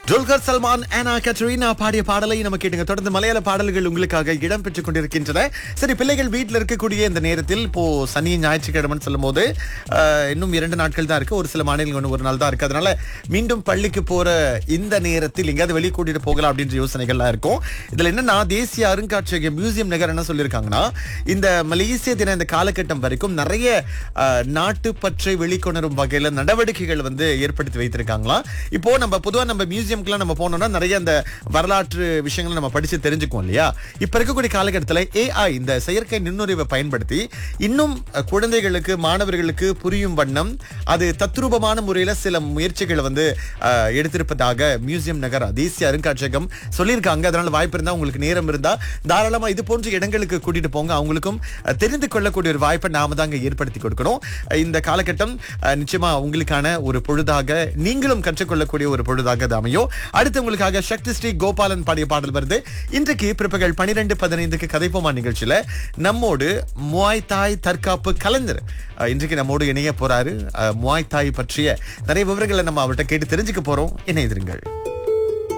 துல்கர் சல்மான் ஆனா கட்ரீனா பாடிய பாடலை நம்ம கேட்டுங்க தொடர்ந்து மலையாள பாடல்கள் உங்களுக்காக இடம் பெற்றுக் கொண்டிருக்கின்றன சரி பிள்ளைகள் வீட்டில் இருக்கக்கூடிய இந்த நேரத்தில் இப்போ சனி ஞாயிற்றுக்கிழமைன்னு சொல்லும் போது ஆஹ், இன்னும் இரண்டு நாட்கள் தான் இருக்கு ஒரு சில மாநிலங்கள் ஒன்று ஒரு நாள் தான் இருக்கு அதனால மீண்டும் பள்ளிக்கு போற இந்த நேரத்தில் எங்கேயாவது வெளியே கூட்டிட்டு போகலாம் அப்படின்ற யோசனைகள்லாம் இருக்கும் இதுல என்னன்னா தேசிய அருங்காட்சியகம் மியூசியம் நகர் என்ன சொல்லியிருக்காங்கன்னா இந்த மலேசிய தின இந்த காலகட்டம் வரைக்கும் நிறைய ஆஹ், நாட்டுப்பற்றை வெளிக்கொணரும் வகையில நடவடிக்கைகள் வந்து ஏற்படுத்தி வைத்திருக்காங்களாம் இப்போ நம்ம பொதுவா நம்ம மியூசியம்க்குலாம் நம்ம போனோம்னா நிறைய அந்த வரலாற்று விஷயங்களை நம்ம படிச்சு தெரிஞ்சுக்குவோம் இல்லையா இப்ப இருக்கக்கூடிய காலகட்டத்தில் ஏஐ இந்த செயற்கை நுண்ணுறிவை பயன்படுத்தி இன்னும் அஹ், குழந்தைகளுக்கு மாணவர்களுக்கு புரியும் வண்ணம் அது தத்ரூபமான முறையில சில முயற்சிகளை வந்து அஹ், எடுத்திருப்பதாக மியூசியம் நகர் தேசிய அருங்காட்சியகம் சொல்லியிருக்காங்க அதனால வாய்ப்பு இருந்தா உங்களுக்கு நேரம் இருந்தா தாராளமா இது போன்ற இடங்களுக்கு கூட்டிட்டு போங்க அவங்களுக்கும் அஹ், தெரிந்து கொள்ளக்கூடிய ஒரு வாய்ப்பை நாம தாங்க ஏற்படுத்தி கொடுக்கணும் அஹ், இந்த காலகட்டம் அஹ், நிச்சயமா உங்களுக்கான ஒரு பொழுதாக நீங்களும் கற்றுக்கொள்ளக்கூடிய ஒரு பொழுதாக அது அமையும் அடுத்து உங்களுக்காக சக்தி ஸ்ரீ கோபாலன் பாடிய பாடல் வருது இன்றைக்கு பிற்பகல் பனிரெண்டு பதினைந்துக்கு கதைப்போமா நிகழ்ச்சியில நம்மோடு முவாய் தாய் தற்காப்பு கலைஞர் அஹ், இன்றைக்கு நம்மோடு இணைய போறாரு அஹ், முவாய் தாய் பற்றிய நிறைய விவரங்களை நம்ம அவர்கிட்ட கேட்டு தெரிஞ்சுக்க போறோம் இணைந்திருங்கள்